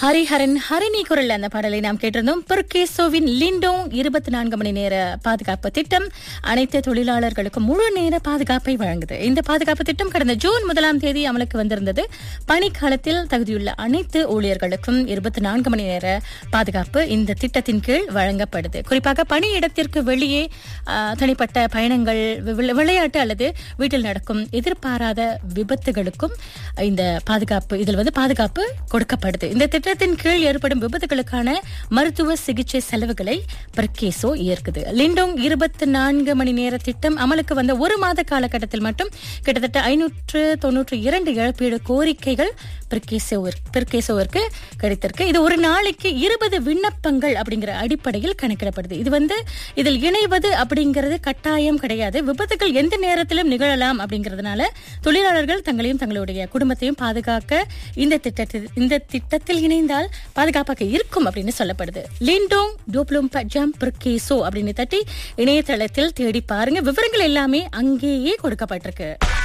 ஹரிஹரன் ஹரிணி குரல் அந்த பாடலை நாம் கேட்டிருந்தோம் பெர்கேசோவின் லிண்டோங் இருபத்தி நான்கு மணி நேர பாதுகாப்பு திட்டம் அனைத்து தொழிலாளர்களுக்கும் முழு நேர பாதுகாப்பை வழங்குது இந்த பாதுகாப்பு திட்டம் கடந்த ஜூன் முதலாம் தேதி அமலுக்கு வந்திருந்தது பணிக்காலத்தில் தகுதியுள்ள அனைத்து ஊழியர்களுக்கும் இருபத்தி நான்கு மணி நேர பாதுகாப்பு இந்த திட்டத்தின் கீழ் வழங்கப்படுது குறிப்பாக பணியிடத்திற்கு வெளியே ஆ, தனிப்பட்ட பயணங்கள் வி- விளையாட்டு அல்லது வீட்டில் நடக்கும் எதிர்பாராத விபத்துகளுக்கும் இந்த பாதுகாப்பு இதில் வந்து பாதுகாப்பு கொடுக்கப்படுது இந்த திட்டத்தின் கீழ் ஏற்படும் விபத்துகளுக்கான மருத்துவ சிகிச்சை செலவுகளை பர்கேசோ ஏற்குது லிண்டோங் இருபத்தி நான்கு மணி நேர திட்டம் அமலுக்கு வந்த ஒரு மாத காலகட்டத்தில் மட்டும் கிட்டத்தட்ட ஐநூற்று தொன்னூற்று இரண்டு இழப்பீடு கோரிக்கைகள் பிர்கேசோவிற்கு பிர்கேசோவிற்கு கிடைத்திருக்கு இது ஒரு நாளைக்கு இருபது விண்ணப்பங்கள் அப்படிங்கிற அடிப்படையில் கணக்கிடப்படுது இது வந்து இதில் இணைவது அப்படிங்கிறது கட்டாயம் கிடையாது விபத்துகள் எந்த நேரத்திலும் நிகழலாம் அப்படிங்கிறதுனால தொழிலாளர்கள் தங்களையும் தங்களுடைய குடும்பத்தையும் பாதுகாக்க இந்த திட்டத்தில் இந்த திட்டத்தில் இணைந்தால் பாதுகாப்பாக இருக்கும் அப்படின்னு சொல்லப்படுது லிண்டோங் டோப்ளூம் ஜம் பிர்கேசோ அப்படின்னு தட்டி இணையதளத்தில் தேடி பாருங்க விவரங்கள் எல்லாமே அங்கேயே கொடுக்கப்பட்டிருக்கு